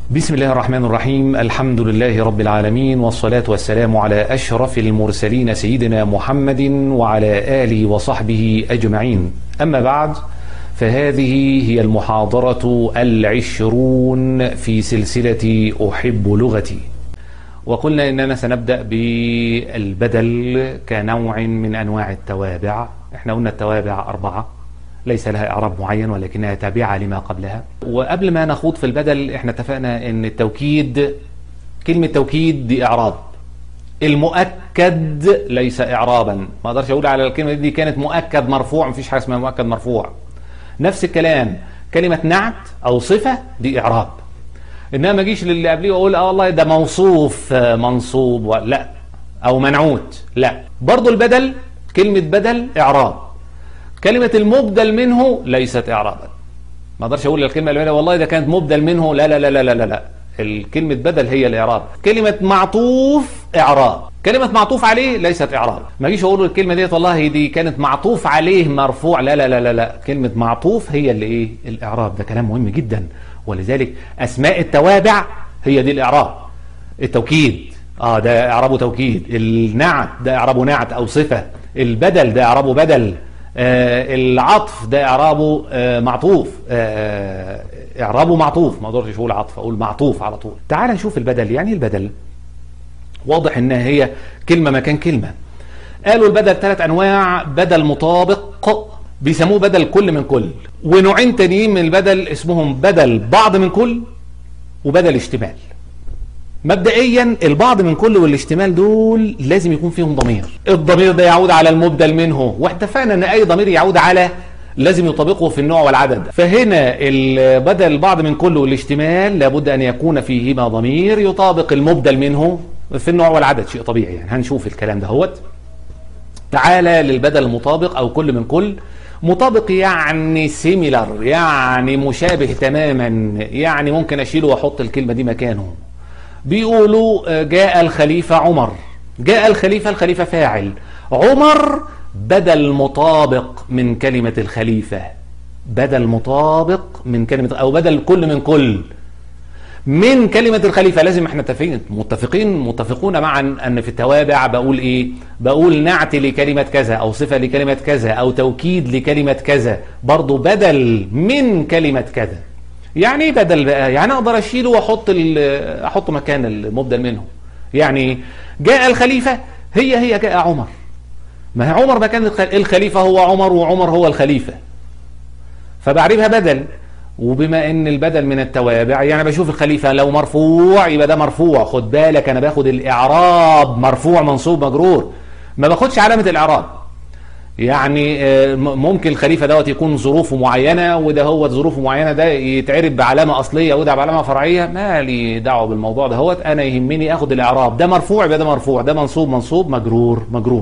بسم الله الرحمن الرحيم الحمد لله رب العالمين والصلاة والسلام على أشرف المرسلين سيدنا محمد وعلى آله وصحبه أجمعين أما بعد فهذه هي المحاضرة العشرون في سلسلة أحب لغتي وقلنا إننا سنبدأ بالبدل كنوع من أنواع التوابع احنا قلنا التوابع أربعة ليس لها إعراب معين ولكنها تابعة لما قبلها وقبل ما نخوض في البدل احنا اتفقنا ان التوكيد كلمة توكيد دي إعراب المؤكد ليس إعرابا ما اقدرش أقول على الكلمة دي كانت مؤكد مرفوع مفيش حاجة اسمها مؤكد مرفوع نفس الكلام كلمة نعت أو صفة دي إعراب إنما ما اجيش للي قبليه وأقول اه والله ده موصوف منصوب و... لا أو منعوت لا برضو البدل كلمة بدل إعراب كلمة المبدل منه ليست إعرابا ما اقدرش اقول الكلمة اللي والله ده كانت مبدل منه لا لا لا لا لا لا, لا. الكلمة بدل هي الإعراب كلمة معطوف إعراب كلمة معطوف عليه ليست إعراب ما اجيش أقول الكلمة ديت والله دي كانت معطوف عليه مرفوع لا لا لا لا, لا. كلمة معطوف هي اللي إيه الإعراب ده كلام مهم جدا ولذلك أسماء التوابع هي دي الإعراب التوكيد اه ده إعرابه توكيد النعت ده إعرابه نعت أو صفة البدل ده إعرابه بدل آه العطف ده اعرابه آه معطوف آه اعرابه معطوف ما اقدرش اقول عطف اقول معطوف على طول تعال نشوف البدل يعني البدل واضح انها هي كلمه مكان كلمه قالوا البدل ثلاث انواع بدل مطابق بيسموه بدل كل من كل ونوعين تانيين من البدل اسمهم بدل بعض من كل وبدل اشتمال مبدئيا البعض من كل والاشتمال دول لازم يكون فيهم ضمير الضمير ده يعود على المبدل منه واتفقنا ان اي ضمير يعود على لازم يطابقه في النوع والعدد فهنا بدل البعض من كل والاشتمال لابد ان يكون فيهما ضمير يطابق المبدل منه في النوع والعدد شيء طبيعي يعني هنشوف الكلام دهوت تعالى للبدل المطابق او كل من كل مطابق يعني سيميلر يعني مشابه تماما يعني ممكن اشيله واحط الكلمه دي مكانه بيقولوا جاء الخليفة عمر جاء الخليفة الخليفة فاعل عمر بدل مطابق من كلمة الخليفة بدل مطابق من كلمة أو بدل كل من كل من كلمة الخليفة لازم احنا متفقين متفقين متفقون معا أن في التوابع بقول إيه بقول نعت لكلمة كذا أو صفة لكلمة كذا أو توكيد لكلمة كذا برضو بدل من كلمة كذا يعني ايه بدل بقى يعني اقدر اشيله واحط احطه مكان المبدل منه يعني جاء الخليفة هي هي جاء عمر ما هي عمر مكان الخليفة هو عمر وعمر هو الخليفة فبعربها بدل وبما ان البدل من التوابع يعني بشوف الخليفة لو مرفوع يبقى ده مرفوع خد بالك انا باخد الاعراب مرفوع منصوب مجرور ما باخدش علامة الاعراب يعني ممكن الخليفه دوت يكون ظروفه معينه وده هو ظروفه معينه ده يتعرف بعلامه اصليه وده بعلامه فرعيه ما لي دعوه بالموضوع دهوت انا يهمني اخد الاعراب ده مرفوع يبقى ده مرفوع ده منصوب منصوب مجرور مجرور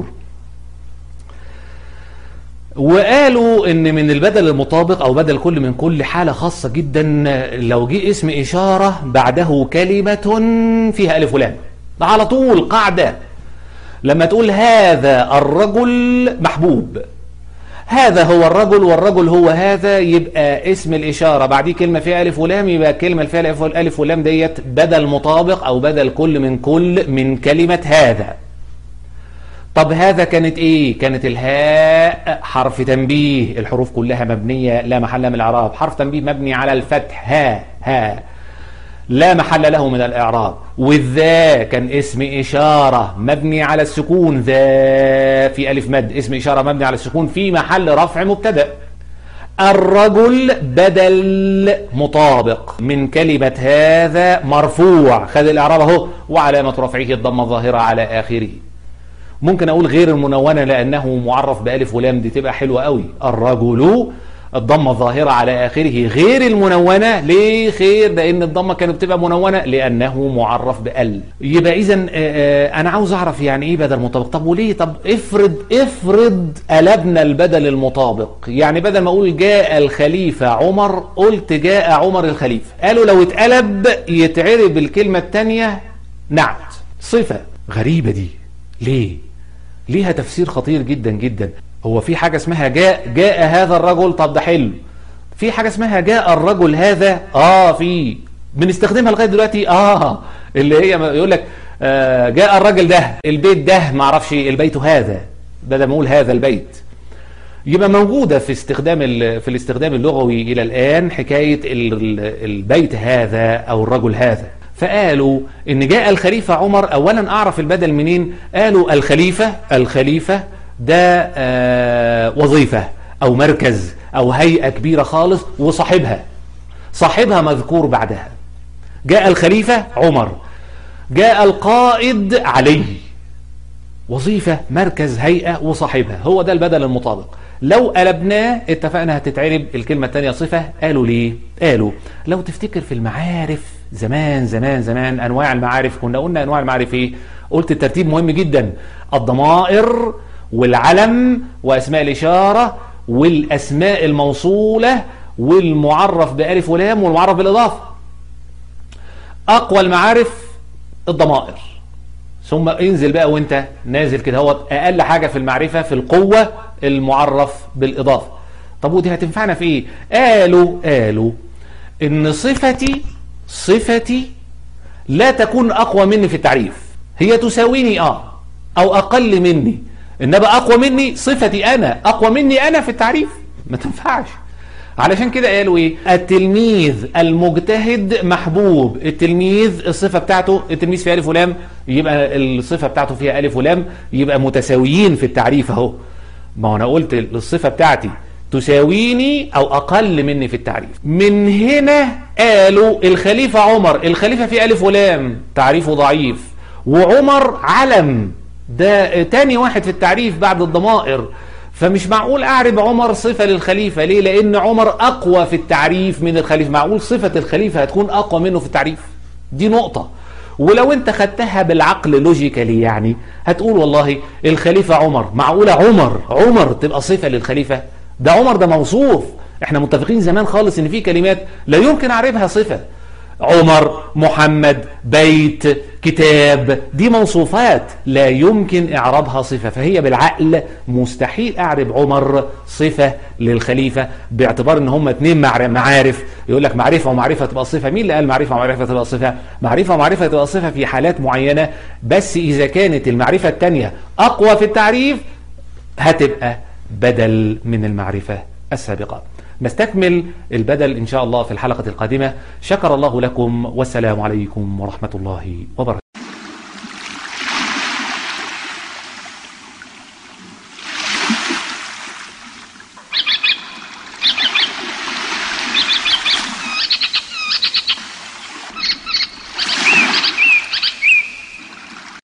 وقالوا ان من البدل المطابق او بدل كل من كل حاله خاصه جدا لو جه اسم اشاره بعده كلمه فيها الف ولام ده على طول قاعده لما تقول هذا الرجل محبوب هذا هو الرجل والرجل هو هذا يبقى اسم الإشارة بعديه كلمة فيها ألف ولام يبقى الكلمة اللي فيها ألف ولام ديت بدل مطابق أو بدل كل من كل من كلمة هذا طب هذا كانت ايه كانت الهاء حرف تنبيه الحروف كلها مبنية لا محل من الإعراب حرف تنبيه مبني على الفتح ها ها لا محل له من الإعراب والذا كان اسم إشارة مبني على السكون ذا في ألف مد اسم إشارة مبني على السكون في محل رفع مبتدأ الرجل بدل مطابق من كلمة هذا مرفوع خذ الإعراب اهو وعلامة رفعه الضمة الظاهرة على آخره ممكن أقول غير المنونة لأنه معرف بألف ولام دي تبقى حلوة قوي الرجل الضمة الظاهرة على آخره غير المنونة ليه خير لأن الضمة كانت بتبقى منونة لأنه معرف بأل يبقى إذا أنا عاوز أعرف يعني إيه بدل مطابق طب وليه طب افرض افرض قلبنا البدل المطابق يعني بدل ما أقول جاء الخليفة عمر قلت جاء عمر الخليفة قالوا لو اتقلب يتعرب الكلمة الثانية نعت صفة غريبة دي ليه ليها تفسير خطير جدا جدا هو في حاجة اسمها جاء جاء هذا الرجل طب ده حلو في حاجة اسمها جاء الرجل هذا اه في بنستخدمها لغايه دلوقتي اه اللي هي يقول لك آه جاء الراجل ده البيت ده ما اعرفش البيت هذا بدل ما اقول هذا البيت يبقى موجودة في استخدام في الاستخدام اللغوي إلى الآن حكاية البيت هذا أو الرجل هذا فقالوا إن جاء الخليفة عمر أولا أعرف البدل منين قالوا الخليفة الخليفة ده آه وظيفة أو مركز أو هيئة كبيرة خالص وصاحبها صاحبها مذكور بعدها جاء الخليفة عمر جاء القائد علي وظيفة مركز هيئة وصاحبها هو ده البدل المطابق لو قلبناه اتفقنا هتتعرب الكلمة الثانية صفة قالوا ليه قالوا لو تفتكر في المعارف زمان زمان زمان انواع المعارف كنا قلنا انواع المعارف ايه قلت الترتيب مهم جدا الضمائر والعلم واسماء الاشارة والاسماء الموصولة والمعرف بألف ولام والمعرف بالإضافة أقوى المعارف الضمائر ثم انزل بقى وانت نازل كده هو أقل حاجة في المعرفة في القوة المعرف بالإضافة طب ودي هتنفعنا في ايه قالوا قالوا ان صفتي صفتي لا تكون أقوى مني في التعريف هي تساويني اه أو أقل مني إنما أقوى مني صفتي أنا أقوى مني أنا في التعريف ما تنفعش علشان كده قالوا ايه التلميذ المجتهد محبوب التلميذ الصفة بتاعته التلميذ فيها ألف ولام يبقى الصفة بتاعته فيها ألف ولام يبقى متساويين في التعريف اهو ما انا قلت الصفة بتاعتي تساويني او اقل مني في التعريف من هنا قالوا الخليفة عمر الخليفة فيه ألف ولام تعريفه ضعيف وعمر علم ده تاني واحد في التعريف بعد الضمائر فمش معقول أعرب عمر صفة للخليفة ليه لأن عمر أقوى في التعريف من الخليفة معقول صفة الخليفة هتكون أقوى منه في التعريف دي نقطة ولو انت خدتها بالعقل لوجيكالي يعني هتقول والله الخليفة عمر معقولة عمر عمر تبقى صفة للخليفة ده عمر ده موصوف احنا متفقين زمان خالص ان في كلمات لا يمكن اعربها صفة عمر محمد بيت كتاب دي موصوفات لا يمكن إعرابها صفة فهي بالعقل مستحيل أعرب عمر صفة للخليفة باعتبار ان هم اتنين معارف يقول لك معرفة ومعرفة تبقى صفة مين اللي قال معرفة ومعرفة تبقى صفة معرفة ومعرفة تبقى صفة في حالات معينة بس إذا كانت المعرفة التانية أقوى في التعريف هتبقى بدل من المعرفة السابقة نستكمل البدل إن شاء الله في الحلقة القادمة شكر الله لكم والسلام عليكم ورحمة الله وبركاته